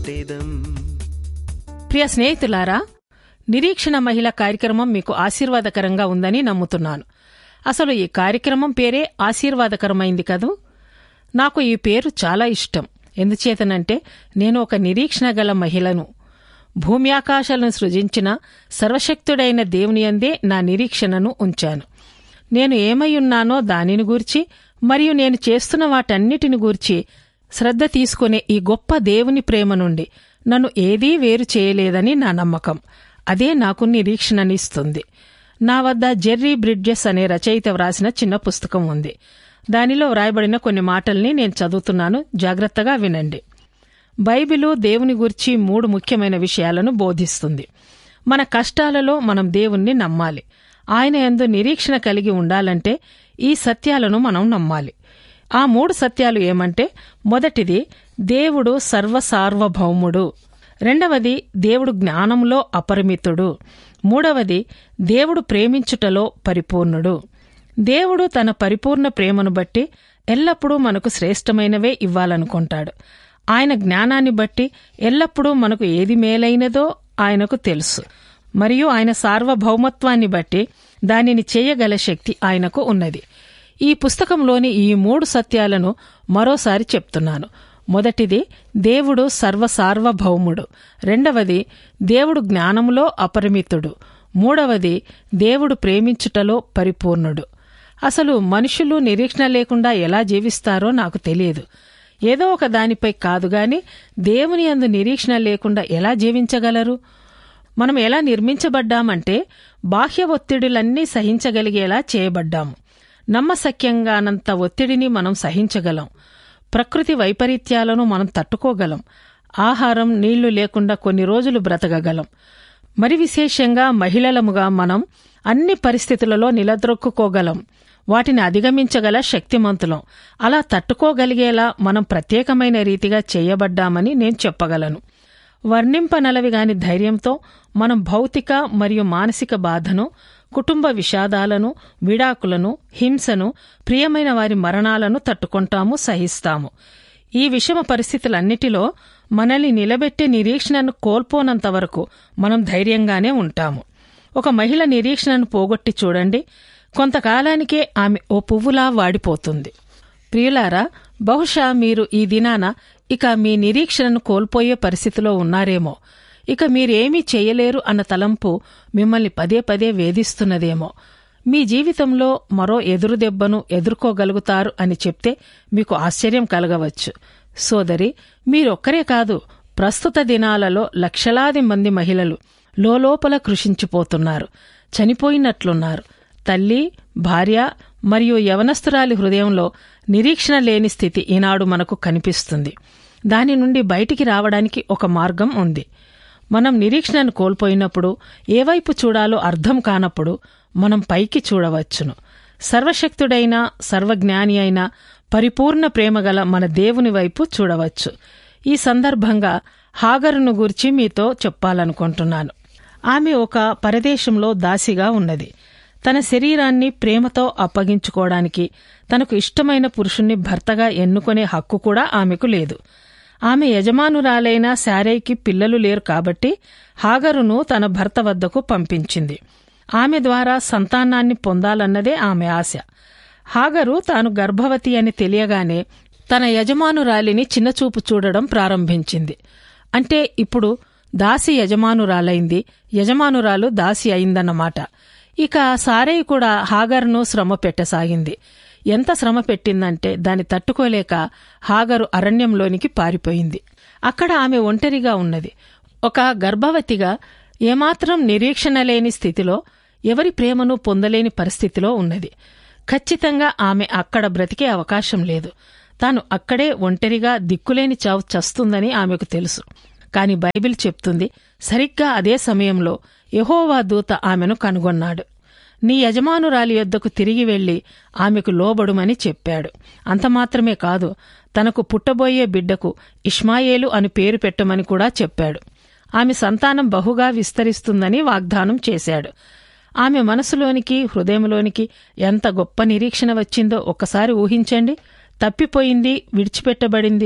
ప్రియ స్నేహితులారా నిరీక్షణ మహిళ కార్యక్రమం మీకు ఆశీర్వాదకరంగా ఉందని నమ్ముతున్నాను అసలు ఈ కార్యక్రమం పేరే ఆశీర్వాదకరమైంది కదూ నాకు ఈ పేరు చాలా ఇష్టం ఎందుచేతనంటే నేను ఒక నిరీక్షణ గల మహిళను భూమి ఆకాశాలను సృజించిన సర్వశక్తుడైన దేవుని అందే నా నిరీక్షణను ఉంచాను నేను ఏమై ఉన్నానో దానిని గూర్చి మరియు నేను చేస్తున్న వాటన్నిటిని గూర్చి శ్రద్ధ తీసుకునే ఈ గొప్ప దేవుని ప్రేమ నుండి నన్ను ఏదీ వేరు చేయలేదని నా నమ్మకం అదే నాకు నిరీక్షణనిస్తుంది నా వద్ద జెర్రీ బ్రిడ్జెస్ అనే రచయిత వ్రాసిన చిన్న పుస్తకం ఉంది దానిలో వ్రాయబడిన కొన్ని మాటల్ని నేను చదువుతున్నాను జాగ్రత్తగా వినండి బైబిలు దేవుని గురించి మూడు ముఖ్యమైన విషయాలను బోధిస్తుంది మన కష్టాలలో మనం దేవుణ్ణి నమ్మాలి ఆయన యందు నిరీక్షణ కలిగి ఉండాలంటే ఈ సత్యాలను మనం నమ్మాలి ఆ మూడు సత్యాలు ఏమంటే మొదటిది దేవుడు సర్వసార్వభౌముడు రెండవది దేవుడు జ్ఞానంలో అపరిమితుడు మూడవది దేవుడు ప్రేమించుటలో పరిపూర్ణుడు దేవుడు తన పరిపూర్ణ ప్రేమను బట్టి ఎల్లప్పుడూ మనకు శ్రేష్టమైనవే ఇవ్వాలనుకుంటాడు ఆయన జ్ఞానాన్ని బట్టి ఎల్లప్పుడూ మనకు ఏది మేలైనదో ఆయనకు తెలుసు మరియు ఆయన సార్వభౌమత్వాన్ని బట్టి దానిని చేయగల శక్తి ఆయనకు ఉన్నది ఈ పుస్తకంలోని ఈ మూడు సత్యాలను మరోసారి చెప్తున్నాను మొదటిది దేవుడు సర్వసార్వభౌముడు రెండవది దేవుడు జ్ఞానములో అపరిమితుడు మూడవది దేవుడు ప్రేమించుటలో పరిపూర్ణుడు అసలు మనుషులు నిరీక్షణ లేకుండా ఎలా జీవిస్తారో నాకు తెలియదు ఏదో ఒక దానిపై కాదుగాని దేవుని అందు నిరీక్షణ లేకుండా ఎలా జీవించగలరు మనం ఎలా నిర్మించబడ్డామంటే బాహ్య ఒత్తిడులన్నీ సహించగలిగేలా చేయబడ్డాము నమ్మశక్యంగానంత ఒత్తిడిని మనం సహించగలం ప్రకృతి వైపరీత్యాలను మనం తట్టుకోగలం ఆహారం నీళ్లు లేకుండా కొన్ని రోజులు బ్రతకగలం మరి విశేషంగా మహిళలముగా మనం అన్ని పరిస్థితులలో నిలదొక్కుకోగలం వాటిని అధిగమించగల శక్తిమంతులం అలా తట్టుకోగలిగేలా మనం ప్రత్యేకమైన రీతిగా చేయబడ్డామని నేను చెప్పగలను వర్ణింపనలవిగాని ధైర్యంతో మనం భౌతిక మరియు మానసిక బాధను కుటుంబ విషాదాలను విడాకులను హింసను ప్రియమైన వారి మరణాలను తట్టుకుంటాము సహిస్తాము ఈ విషమ పరిస్థితులన్నిటిలో మనల్ని నిలబెట్టే నిరీక్షణను కోల్పోనంత వరకు మనం ధైర్యంగానే ఉంటాము ఒక మహిళ నిరీక్షణను పోగొట్టి చూడండి కొంతకాలానికే ఆమె ఓ పువ్వులా వాడిపోతుంది ప్రియులారా బహుశా మీరు ఈ దినాన ఇక మీ నిరీక్షణను కోల్పోయే పరిస్థితిలో ఉన్నారేమో ఇక మీరేమీ చేయలేరు అన్న తలంపు మిమ్మల్ని పదే పదే వేధిస్తున్నదేమో మీ జీవితంలో మరో ఎదురుదెబ్బను ఎదుర్కోగలుగుతారు అని చెప్తే మీకు ఆశ్చర్యం కలగవచ్చు సోదరి మీరొక్కరే కాదు ప్రస్తుత దినాలలో లక్షలాది మంది మహిళలు లోలోపల కృషించిపోతున్నారు చనిపోయినట్లున్నారు తల్లి భార్య మరియు యవనస్తురాలి హృదయంలో నిరీక్షణ లేని స్థితి ఈనాడు మనకు కనిపిస్తుంది దాని నుండి బయటికి రావడానికి ఒక మార్గం ఉంది మనం నిరీక్షణను కోల్పోయినప్పుడు ఏ వైపు చూడాలో అర్థం కానప్పుడు మనం పైకి చూడవచ్చును సర్వశక్తుడైన సర్వజ్ఞాని అయిన పరిపూర్ణ ప్రేమగల మన దేవుని వైపు చూడవచ్చు ఈ సందర్భంగా హాగరును గురించి మీతో చెప్పాలనుకుంటున్నాను ఆమె ఒక పరదేశంలో దాసిగా ఉన్నది తన శరీరాన్ని ప్రేమతో అప్పగించుకోవడానికి తనకు ఇష్టమైన పురుషుణ్ణి భర్తగా ఎన్నుకునే హక్కు కూడా ఆమెకు లేదు ఆమె యజమానురాలైన శారైకి పిల్లలు లేరు కాబట్టి హాగరును తన భర్త వద్దకు పంపించింది ఆమె ద్వారా సంతానాన్ని పొందాలన్నదే ఆమె ఆశ హాగరు తాను గర్భవతి అని తెలియగానే తన యజమానురాలిని చిన్నచూపు చూడడం ప్రారంభించింది అంటే ఇప్పుడు దాసి యజమానురాలైంది యజమానురాలు దాసి అయిందన్నమాట ఇక సారయ్య కూడా హాగర్ను శ్రమ పెట్టసాగింది ఎంత శ్రమ పెట్టిందంటే దాన్ని తట్టుకోలేక హాగరు అరణ్యంలోనికి పారిపోయింది అక్కడ ఆమె ఒంటరిగా ఉన్నది ఒక గర్భవతిగా ఏమాత్రం నిరీక్షణ లేని స్థితిలో ఎవరి ప్రేమను పొందలేని పరిస్థితిలో ఉన్నది ఖచ్చితంగా ఆమె అక్కడ బ్రతికే అవకాశం లేదు తాను అక్కడే ఒంటరిగా దిక్కులేని చావు చస్తుందని ఆమెకు తెలుసు కాని బైబిల్ చెప్తుంది సరిగ్గా అదే సమయంలో యహోవా దూత ఆమెను కనుగొన్నాడు నీ యజమానురాలి యొద్దకు తిరిగి వెళ్లి ఆమెకు లోబడుమని చెప్పాడు అంత మాత్రమే కాదు తనకు పుట్టబోయే బిడ్డకు ఇష్మాయేలు అని పేరు పెట్టమని కూడా చెప్పాడు ఆమె సంతానం బహుగా విస్తరిస్తుందని వాగ్దానం చేశాడు ఆమె మనసులోనికి హృదయంలోనికి ఎంత గొప్ప నిరీక్షణ వచ్చిందో ఒక్కసారి ఊహించండి తప్పిపోయింది విడిచిపెట్టబడింది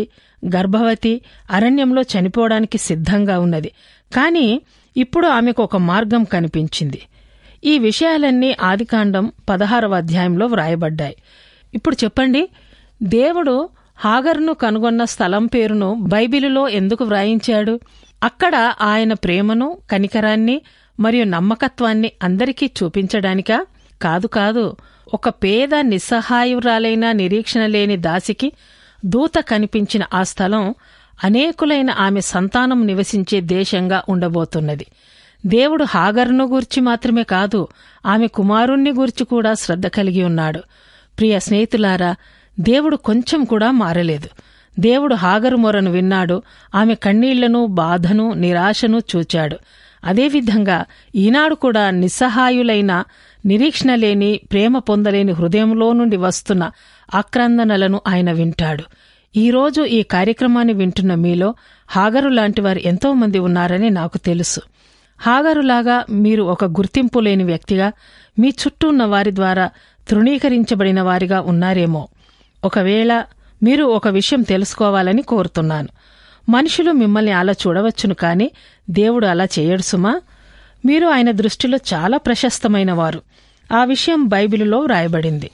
గర్భవతి అరణ్యంలో చనిపోవడానికి సిద్ధంగా ఉన్నది కాని ఇప్పుడు ఆమెకు ఒక మార్గం కనిపించింది ఈ విషయాలన్నీ ఆదికాండం పదహారవ అధ్యాయంలో వ్రాయబడ్డాయి ఇప్పుడు చెప్పండి దేవుడు హాగర్ను కనుగొన్న స్థలం పేరును బైబిలులో ఎందుకు వ్రాయించాడు అక్కడ ఆయన ప్రేమను కనికరాన్ని మరియు నమ్మకత్వాన్ని అందరికీ చూపించడానికా కాదు కాదు ఒక పేద నిస్సహాయురాలైన నిరీక్షణ లేని దాసికి దూత కనిపించిన ఆ స్థలం అనేకులైన ఆమె సంతానం నివసించే దేశంగా ఉండబోతున్నది దేవుడు హాగర్ను గూర్చి మాత్రమే కాదు ఆమె కుమారుణ్ణి గూర్చి కూడా శ్రద్ధ కలిగి ఉన్నాడు ప్రియ స్నేహితులారా దేవుడు కొంచెం కూడా మారలేదు దేవుడు హాగరు మొరను విన్నాడు ఆమె కన్నీళ్లను బాధను నిరాశను చూచాడు అదేవిధంగా ఈనాడు కూడా నిస్సహాయులైన నిరీక్షణ లేని ప్రేమ పొందలేని హృదయంలో నుండి వస్తున్న ఆక్రందనలను ఆయన వింటాడు ఈరోజు ఈ కార్యక్రమాన్ని వింటున్న మీలో హాగరు లాంటి వారు ఎంతో మంది ఉన్నారని నాకు తెలుసు హాగరులాగా మీరు ఒక గుర్తింపు లేని వ్యక్తిగా మీ చుట్టూ ఉన్న వారి ద్వారా తృణీకరించబడిన వారిగా ఉన్నారేమో ఒకవేళ మీరు ఒక విషయం తెలుసుకోవాలని కోరుతున్నాను మనుషులు మిమ్మల్ని అలా చూడవచ్చును కాని దేవుడు అలా చేయడు సుమా మీరు ఆయన దృష్టిలో చాలా ప్రశస్తమైన వారు ఆ విషయం బైబిలులో వ్రాయబడింది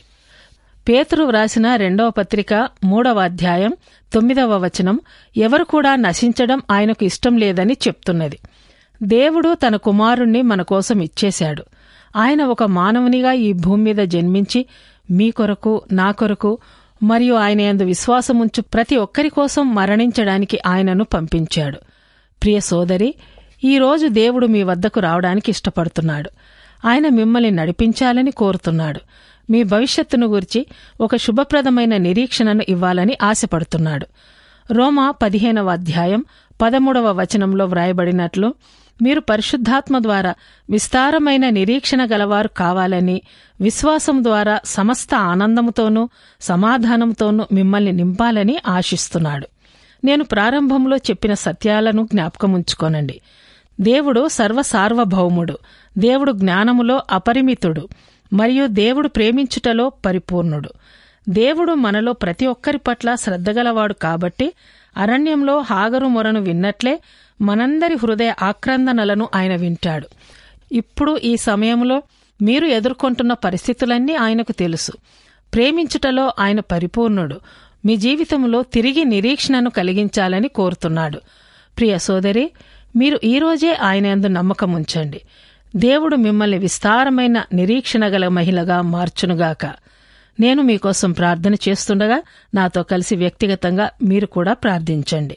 పేతురు వ్రాసిన రెండవ పత్రిక మూడవ అధ్యాయం తొమ్మిదవ వచనం ఎవరు కూడా నశించడం ఆయనకు ఇష్టం లేదని చెప్తున్నది దేవుడు తన కుమారుణ్ణి మన కోసం ఇచ్చేశాడు ఆయన ఒక మానవునిగా ఈ భూమి మీద జన్మించి మీ కొరకు నా కొరకు మరియు ఆయన యందు విశ్వాసముంచు ప్రతి ఒక్కరి కోసం మరణించడానికి ఆయనను పంపించాడు ప్రియ సోదరి ఈరోజు దేవుడు మీ వద్దకు రావడానికి ఇష్టపడుతున్నాడు ఆయన మిమ్మల్ని నడిపించాలని కోరుతున్నాడు మీ భవిష్యత్తును గురించి ఒక శుభప్రదమైన నిరీక్షణను ఇవ్వాలని ఆశపడుతున్నాడు రోమా పదిహేనవ అధ్యాయం పదమూడవ వచనంలో వ్రాయబడినట్లు మీరు పరిశుద్ధాత్మ ద్వారా విస్తారమైన నిరీక్షణ గలవారు కావాలని విశ్వాసం ద్వారా సమస్త ఆనందముతోనూ సమాధానంతోనూ మిమ్మల్ని నింపాలని ఆశిస్తున్నాడు నేను ప్రారంభంలో చెప్పిన సత్యాలను జ్ఞాపకముంచుకోనండి దేవుడు సర్వసార్వభౌముడు దేవుడు జ్ఞానములో అపరిమితుడు మరియు దేవుడు ప్రేమించుటలో పరిపూర్ణుడు దేవుడు మనలో ప్రతి ఒక్కరి పట్ల శ్రద్ధగలవాడు కాబట్టి అరణ్యంలో హాగరు మొరను విన్నట్లే మనందరి హృదయ ఆక్రందనలను ఆయన వింటాడు ఇప్పుడు ఈ సమయంలో మీరు ఎదుర్కొంటున్న పరిస్థితులన్నీ ఆయనకు తెలుసు ప్రేమించుటలో ఆయన పరిపూర్ణుడు మీ జీవితంలో తిరిగి నిరీక్షణను కలిగించాలని కోరుతున్నాడు ప్రియ సోదరి మీరు ఈరోజే ఆయన యందు నమ్మకం ఉంచండి దేవుడు మిమ్మల్ని విస్తారమైన నిరీక్షణ గల మహిళగా మార్చునుగాక నేను మీకోసం ప్రార్థన చేస్తుండగా నాతో కలిసి వ్యక్తిగతంగా మీరు కూడా ప్రార్థించండి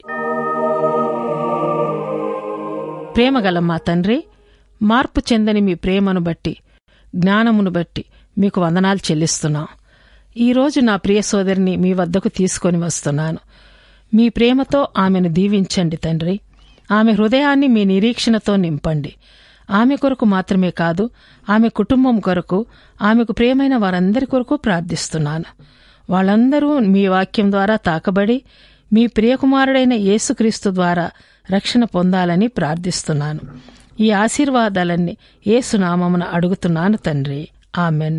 ప్రేమగల మా తండ్రి మార్పు చెందని మీ ప్రేమను బట్టి జ్ఞానమును బట్టి మీకు వందనాలు చెల్లిస్తున్నాం ఈరోజు నా ప్రియ సోదరిని మీ వద్దకు తీసుకొని వస్తున్నాను మీ ప్రేమతో ఆమెను దీవించండి తండ్రి ఆమె హృదయాన్ని మీ నిరీక్షణతో నింపండి ఆమె కొరకు మాత్రమే కాదు ఆమె కుటుంబం కొరకు ఆమెకు ప్రియమైన వారందరి కొరకు ప్రార్థిస్తున్నాను వాళ్ళందరూ మీ వాక్యం ద్వారా తాకబడి మీ ప్రియకుమారుడైన యేసుక్రీస్తు ద్వారా రక్షణ పొందాలని ప్రార్థిస్తున్నాను ఈ ఆశీర్వాదాలన్నీ ఏసునామమున అడుగుతున్నాను తండ్రి ఆమెన్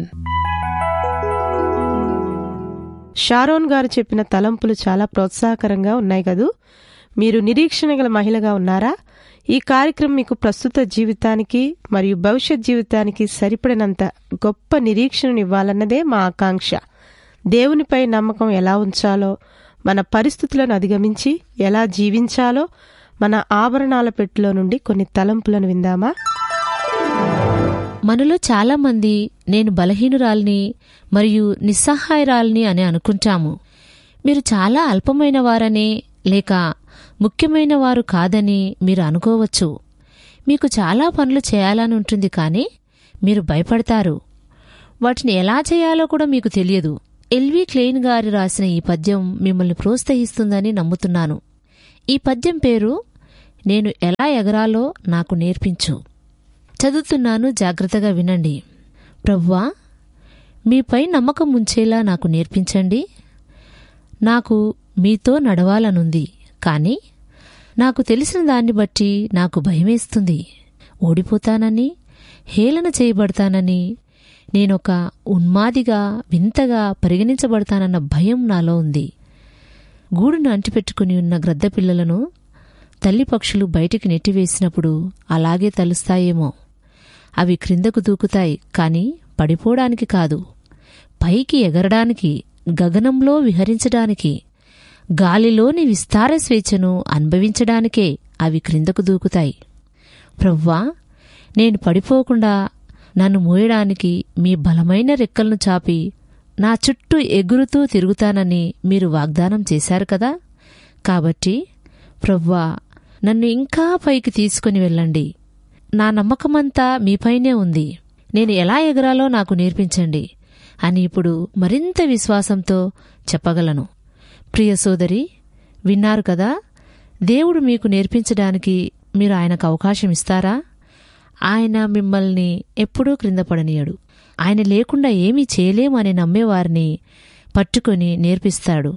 షారోన్ గారు చెప్పిన తలంపులు చాలా ప్రోత్సాహకరంగా ఉన్నాయి కదూ మీరు నిరీక్షణ గల మహిళగా ఉన్నారా ఈ కార్యక్రమం మీకు ప్రస్తుత జీవితానికి మరియు భవిష్యత్ జీవితానికి సరిపడినంత గొప్ప నిరీక్షణను ఇవ్వాలన్నదే మా ఆకాంక్ష దేవునిపై నమ్మకం ఎలా ఉంచాలో మన పరిస్థితులను అధిగమించి ఎలా జీవించాలో మన ఆభరణాల పెట్టెలో నుండి కొన్ని తలంపులను విందామా మనలో చాలామంది నేను బలహీనురాల్ని మరియు నిస్సహాయరాల్ని అని అనుకుంటాము మీరు చాలా అల్పమైన వారనే లేక ముఖ్యమైన వారు కాదని మీరు అనుకోవచ్చు మీకు చాలా పనులు చేయాలని ఉంటుంది కానీ మీరు భయపడతారు వాటిని ఎలా చేయాలో కూడా మీకు తెలియదు ఎల్వి క్లెయిన్ గారి రాసిన ఈ పద్యం మిమ్మల్ని ప్రోత్సహిస్తుందని నమ్ముతున్నాను ఈ పద్యం పేరు నేను ఎలా ఎగరాలో నాకు నేర్పించు చదువుతున్నాను జాగ్రత్తగా వినండి ప్రవ్వా మీపై నమ్మకం ఉంచేలా నాకు నేర్పించండి నాకు మీతో నడవాలనుంది కానీ నాకు తెలిసిన దాన్ని బట్టి నాకు భయమేస్తుంది ఓడిపోతానని హేళన చేయబడతానని నేనొక ఉన్మాదిగా వింతగా పరిగణించబడతానన్న భయం నాలో ఉంది గూడును అంటిపెట్టుకుని ఉన్న గ్రద్ద పిల్లలను తల్లి పక్షులు బయటికి నెట్టివేసినప్పుడు అలాగే తలుస్తాయేమో అవి క్రిందకు దూకుతాయి కాని పడిపోవడానికి కాదు పైకి ఎగరడానికి గగనంలో విహరించడానికి గాలిలోని విస్తార స్వేచ్ఛను అనుభవించడానికే అవి క్రిందకు దూకుతాయి ప్రవ్వా నేను పడిపోకుండా నన్ను మోయడానికి మీ బలమైన రెక్కలను చాపి నా చుట్టూ ఎగురుతూ తిరుగుతానని మీరు వాగ్దానం చేశారు కదా కాబట్టి ప్రవ్వా నన్ను ఇంకా పైకి తీసుకుని వెళ్ళండి నా నమ్మకమంతా మీపైనే ఉంది నేను ఎలా ఎగరాలో నాకు నేర్పించండి అని ఇప్పుడు మరింత విశ్వాసంతో చెప్పగలను ప్రియ సోదరి విన్నారు కదా దేవుడు మీకు నేర్పించడానికి మీరు ఆయనకు అవకాశం ఇస్తారా ఆయన మిమ్మల్ని ఎప్పుడూ క్రింద పడనీయడు ఆయన లేకుండా ఏమీ చేయలేమని నమ్మేవారిని పట్టుకొని నేర్పిస్తాడు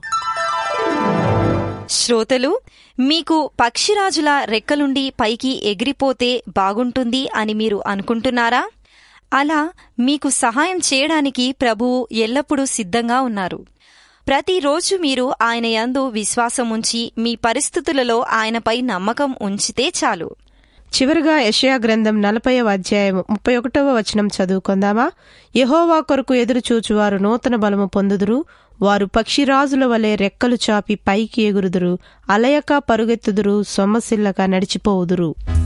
శ్రోతలు మీకు పక్షిరాజుల రెక్కలుండి పైకి ఎగిరిపోతే బాగుంటుంది అని మీరు అనుకుంటున్నారా అలా మీకు సహాయం చేయడానికి ప్రభువు ఎల్లప్పుడూ సిద్ధంగా ఉన్నారు ప్రతిరోజు మీరు ఆయన యందు విశ్వాసం ఉంచి మీ పరిస్థితులలో ఆయనపై నమ్మకం ఉంచితే చాలు చివరిగా యెషయా గ్రంథం నలభైవ అధ్యాయం ముప్పై ఒకటవ వచనం చదువుకుందామా యహోవా కొరకు ఎదురు చూచువారు నూతన బలము పొందుదురు వారు పక్షిరాజుల వలె రెక్కలు చాపి పైకి ఎగురుదురు అలయక పరుగెత్తుదురు సొమ్మసిల్లక నడిచిపోవుదురు